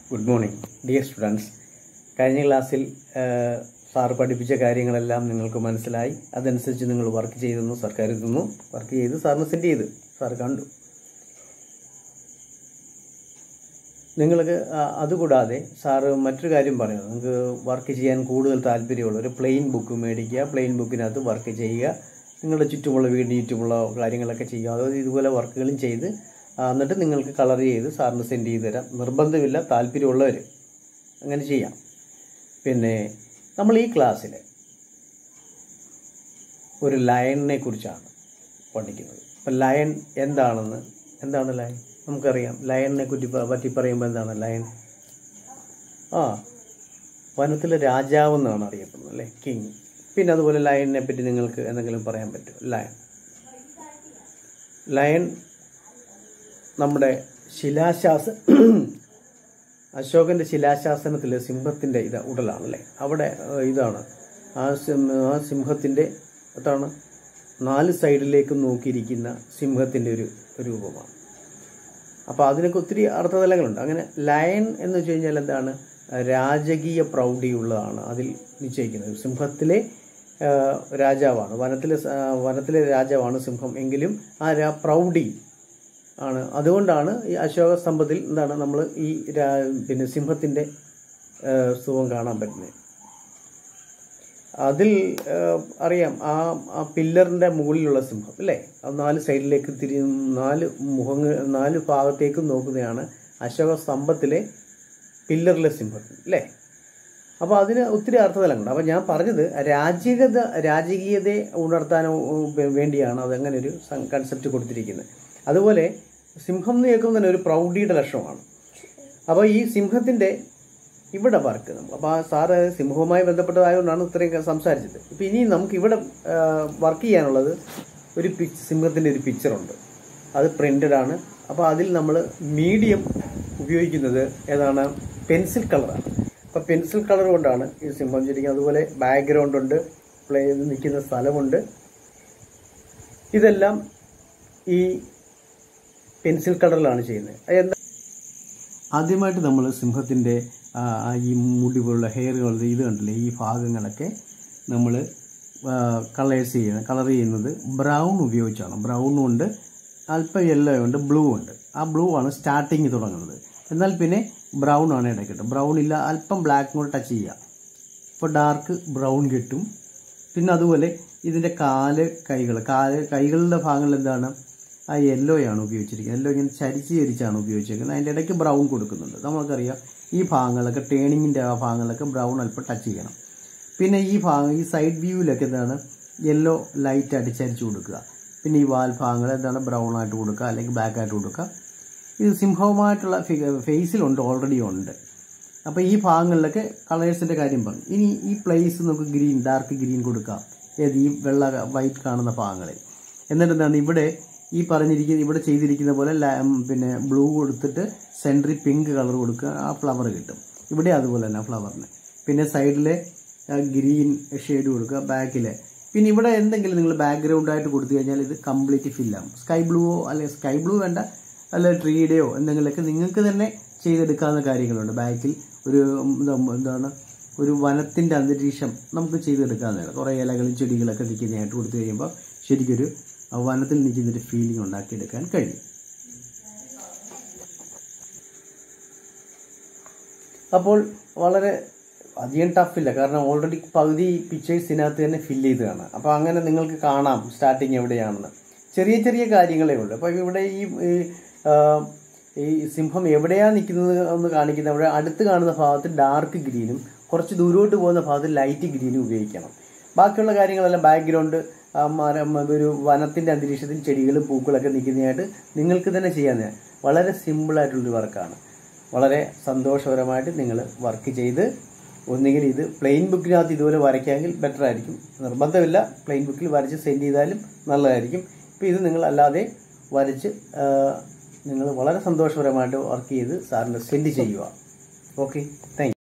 good morning dear students കഴിഞ്ഞ ക്ലാസ്സിൽ sir പഠിപ്പിച്ച കാര്യങ്ങളെല്ലാം നിങ്ങൾക്ക് മനസ്സിലായി അതനുസരിച്ച് നിങ്ങൾ വർക്ക് ചെയ്തെന്ന് സാർ കരുതുന്നു വർക്ക് ചെയ്ത് സാറിന് സെൻഡ് ചെയ്ത് സാർ കണ്ടു നിങ്ങൾക്ക് ആ, അതുകൂടാതെ സാറ് മറ്റൊരു കാര്യം പറയുന്നത് നിങ്ങൾക്ക് വർക്ക് ചെയ്യാൻ കൂടുതൽ താല്പര്യമുള്ള ഒരു പ്ലെയിൻ ബുക്ക് മേടിക്കുക പ്ലെയിൻ ബുക്കിനകത്ത് വർക്ക് ചെയ്യുക നിങ്ങളുടെ ചുറ്റുമുള്ള വീടിന് ചുറ്റുമുള്ള കാര്യങ്ങളൊക്കെ ചെയ്യുക അതായത് ഇതുപോലെ വർക്കുകളും ചെയ്ത് ആ, എന്നിട്ട് നിങ്ങൾക്ക് കളർ ചെയ്ത് സാറിന് സെൻഡ് ചെയ്ത് തരാം നിർബന്ധമില്ല താല്പര്യമുള്ളവർ അങ്ങനെ ചെയ്യാം പിന്നെ നമ്മൾ ഈ ക്ലാസ്സിൽ ഒരു ലയണിനെ കുറിച്ചാണ് പഠിക്കുന്നത് അപ്പം ലയൺ എന്താണെന്ന് എന്താണ് ലയൺ നമുക്കറിയാം ലയണിനെ കുറ്റി പറ്റി പറയുമ്പോൾ എന്താണ് ലയൺ ആ വനത്തിലെ രാജാവ് എന്നാണ് അറിയപ്പെടുന്നത് അല്ലേ കിങ് പിന്നെ അതുപോലെ ലയണിനെ പറ്റി നിങ്ങൾക്ക് എന്തെങ്കിലും പറയാൻ പറ്റുമോ ലയൺ ലയൺ നമ്മുടെ ശിലാശാസ അശോകന്റെ ശിലാശാസനത്തിലെ സിംഹത്തിന്റെ ഇത് ഉടലാണ് അല്ലേ അവിടെ ഏഹ്, ഇതാണ് ആ സിം- ആ സിംഹത്തിന്റെ എന്താണ് നാല് സൈഡിലേക്ക് നോക്കിയിരിക്കുന്ന സിംഹത്തിന്റെ ഒരു രൂപമാണ് അപ്പോൾ അതിനൊക്കെ ഒത്തിരി അർത്ഥതലങ്ങളുണ്ട് അങ്ങനെ ലയൺ എന്ന് വെച്ച് കഴിഞ്ഞാൽ എന്താണ് രാജകീയ പ്രൗഢിയുള്ളതാണ് അതിൽ നിശ്ചയിക്കുന്നത് സിംഹത്തിലെ ആ, രാജാവാണ് വനത്തിലെ സ- ആ, വനത്തിലെ രാജാവാണ് സിംഹം എങ്കിലും ആ രാ പ്രൗഢി ആണ് അതുകൊണ്ടാണ് ഈ അശോക സ്തംഭത്തിൽ എന്താണ് നമ്മൾ ഈ രാ- പിന്നെ സിംഹത്തിൻ്റെ സുഖം കാണാൻ പറ്റുന്നത് അതിൽ ആ, അറിയാം ആ ആ പില്ലറിൻ്റെ മുകളിലുള്ള സിംഹം അല്ലേ അത് നാല് സൈഡിലേക്ക് തിരി നാല് മുഖങ്ങൾ നാല് ഭാഗത്തേക്കും നോക്കുന്നതാണ് അശോക സ്തംഭത്തിലെ പില്ലറിലെ സിംഹം അല്ലേ അപ്പോൾ അതിന് ഒത്തിരി അർത്ഥതലങ്ങളുണ്ട് അപ്പോൾ ഞാൻ പറഞ്ഞത് രാജകീയത രാജകീയതയെ ഉണർത്താൻ വേണ്ടിയാണ് അതങ്ങനെ ഒരു കൺസെപ്റ്റ് കൊടുത്തിരിക്കുന്നത് അതുപോലെ സിംഹം എന്ന് കേൾക്കുമ്പോൾ തന്നെ ഒരു പ്രൗഢിയുടെ ലക്ഷണമാണ് അപ്പോൾ ഈ സിംഹത്തിൻ്റെ ഇവിടെ വർക്ക് നമ്മൾ അപ്പോൾ ആ സാറ് സിംഹവുമായി ബന്ധപ്പെട്ടതായതുകൊണ്ടാണ് ഇത്രയും സംസാരിച്ചത് ഇപ്പോൾ ഇനി നമുക്ക് ഇവിടെ വർക്ക് ചെയ്യാനുള്ളത് ഒരു പിച്ച് സിംഹത്തിൻ്റെ ഒരു പിക്ചറുണ്ട് അത് പ്രിൻ്റഡ് ആണ് അപ്പോൾ അതിൽ നമ്മൾ മീഡിയം ഉപയോഗിക്കുന്നത് ഏതാണ് പെൻസിൽ കളറാണ് അപ്പോൾ പെൻസിൽ കളർ കൊണ്ടാണ് ഈ സിംഹം ചിരിക്കുന്നത് അതുപോലെ ബാക്ക്ഗ്രൗണ്ട് ഉണ്ട് പ്ലേ ചെയ്ത് നിൽക്കുന്ന സ്ഥലമുണ്ട് ഇതെല്ലാം ഈ പെൻസിൽ കളറിലാണ് ചെയ്യുന്നത് അത് എന്താ ആദ്യമായിട്ട് നമ്മൾ സിംഹത്തിൻ്റെ ഈ മുടി പോലുള്ള ഹെയറുകൾ ഇത് കണ്ടില്ലേ ഈ ഭാഗങ്ങളൊക്കെ നമ്മൾ കളേഴ്സ് ചെയ്യുന്നത് കളർ ചെയ്യുന്നത് ബ്രൗൺ ഉപയോഗിച്ചാണ് ബ്രൗണും ഉണ്ട് അല്പം യെല്ലോ ഉണ്ട് ബ്ലൂ ഉണ്ട് ആ ബ്ലൂ ആണ് സ്റ്റാർട്ടിങ് തുടങ്ങുന്നത് എന്നാൽ പിന്നെ ബ്രൗൺ ആണ് ഇടയ്ക്കിട്ട് ബ്രൗൺ ഇല്ല അല്പം ബ്ലാക്ക് കൂടെ ടച്ച് ചെയ്യുക അപ്പോൾ ഡാർക്ക് ബ്രൗൺ കിട്ടും പിന്നെ അതുപോലെ ഇതിൻ്റെ കാല് കൈകൾ കാല് കൈകളുടെ ഭാഗങ്ങൾ എന്താണ് ആ യെല്ലോയാണ് ഉപയോഗിച്ചിരിക്കുന്നത് യെല്ലോ ഇങ്ങനെ ചരിച്ച് ചരിച്ചാണ് ഉപയോഗിച്ചിരിക്കുന്നത് അതിൻ്റെ ഇടയ്ക്ക് ബ്രൗൺ കൊടുക്കുന്നുണ്ട് നമുക്കറിയാം ഈ ഭാഗങ്ങളൊക്കെ ടേണിങ്ങിൻ്റെ ആ ഭാഗങ്ങളൊക്കെ ബ്രൗൺ അല്പം ടച്ച് ചെയ്യണം പിന്നെ ഈ ഭാഗം ഈ സൈഡ് വ്യൂവിലൊക്കെ എന്താണ് യെല്ലോ ലൈറ്റ് ആയിട്ട് ചരിച്ച് കൊടുക്കുക പിന്നെ ഈ വാൽ ഭാഗങ്ങൾ എന്താണ് ബ്രൗൺ ആയിട്ട് കൊടുക്കുക അല്ലെങ്കിൽ ബ്ലാക്ക് ആയിട്ട് കൊടുക്കുക ഇത് സിംഹവുമായിട്ടുള്ള ഫേസിലുണ്ട് ഓൾറെഡി ഉണ്ട് അപ്പോൾ ഈ ഭാഗങ്ങളിലൊക്കെ കളേഴ്സിൻ്റെ കാര്യം പറഞ്ഞു ഇനി ഈ പ്ലേസ് നമുക്ക് ഗ്രീൻ ഡാർക്ക് ഗ്രീൻ കൊടുക്കാം ഏത് ഈ വെള്ള വൈറ്റ് കാണുന്ന ഭാഗങ്ങളിൽ എന്നിട്ട് എന്താണ് ഇവിടെ ഈ പറഞ്ഞിരിക്കുന്ന ഇവിടെ ചെയ്തിരിക്കുന്ന പോലെ ല- ഉം, പിന്നെ ബ്ലൂ കൊടുത്തിട്ട് സെൻട്രി പിങ്ക് കളർ കൊടുക്കുക ആ ഫ്ലവർ കിട്ടും ഇവിടെ അതുപോലെ തന്നെ ഫ്ലവറിന് പിന്നെ സൈഡിലെ ഗ്രീൻ ഷെയ്ഡ് കൊടുക്കുക ബാക്കിലെ പിന്നെ ഇവിടെ എന്തെങ്കിലും നിങ്ങൾ ബാക്ക്ഗ്രൗണ്ട് ആയിട്ട് കൊടുത്തു കഴിഞ്ഞാൽ ഇത് കംപ്ലീറ്റ് ഫില്ലാവും സ്കൈ ബ്ലൂവോ അല്ലെങ്കിൽ സ്കൈ ബ്ലൂ വേണ്ട അല്ല ട്രീയുടെയോ എന്തെങ്കിലുമൊക്കെ നിങ്ങൾക്ക് തന്നെ ചെയ്തെടുക്കാവുന്ന കാര്യങ്ങളുണ്ട് ബാക്കിൽ ഒരു ഉം, എന്താ- എന്താണ് ഒരു വനത്തിൻ്റെ അന്തരീക്ഷം നമുക്ക് ചെയ്തെടുക്കാവുന്നതാണ് കുറേ ഇലകളും ചെടികളൊക്കെ നിൽക്കുന്നതായിട്ട് കൊടുത്തു കഴിയുമ്പോൾ ശരിക്കൊരു ആ വനത്തിൽ നിൽക്കുന്നൊരു ഫീലിംഗ് ഉണ്ടാക്കിയെടുക്കാൻ കഴിയും അപ്പോൾ വളരെ അധികം ടഫില്ല കാരണം ഓൾറെഡി പകുതി പിക്ചേഴ്സ് ഇതിനകത്ത് തന്നെ ഫില്ല് ചെയ്തതാണ് അപ്പോൾ അങ്ങനെ നിങ്ങൾക്ക് കാണാം സ്റ്റാർട്ടിങ് എവിടെയാണെന്ന് ചെറിയ ചെറിയ കാര്യങ്ങളേ ഉള്ളൂ അപ്പോൾ ഇവിടെ ഈ ഈ, ആ, ഈ സിംഹം എവിടെയാണ് നിൽക്കുന്നത് എന്ന് കാണിക്കുന്ന അവിടെ അടുത്ത് കാണുന്ന ഭാഗത്ത് ഡാർക്ക് ഗ്രീനും കുറച്ച് ദൂരോട്ട് പോകുന്ന ഭാഗത്ത് ലൈറ്റ് ഗ്രീനും ഉപയോഗിക്കണം ബാക്കിയുള്ള കാര്യങ്ങളെല്ലാം ബാക്ക്ഗ്രൗണ്ട് മരം ഒരു വനത്തിൻ്റെ അന്തരീക്ഷത്തിൽ ചെടികളും പൂക്കളൊക്കെ നിൽക്കുന്നതായിട്ട് നിങ്ങൾക്ക് തന്നെ ചെയ്യാവുന്നതാണ് വളരെ സിമ്പിളായിട്ടുള്ളൊരു വർക്കാണ് വളരെ സന്തോഷപരമായിട്ട് നിങ്ങൾ വർക്ക് ചെയ്ത് ഒന്നുകിൽ ഇത് പ്ലെയിൻ ബുക്കിനകത്ത് ഇതുപോലെ വരയ്ക്കാമെങ്കിൽ ബെറ്റർ ആയിരിക്കും നിർബന്ധമില്ല പ്ലെയിൻ ബുക്കിൽ വരച്ച് സെൻഡ് ചെയ്താലും നല്ലതായിരിക്കും ഇപ്പോൾ ഇത് നിങ്ങൾ അല്ലാതെ വരച്ച് നിങ്ങൾ വളരെ സന്തോഷപരമായിട്ട് വർക്ക് ചെയ്ത് സാറിന് സെൻഡ് ചെയ്യുക ഓക്കെ താങ്ക്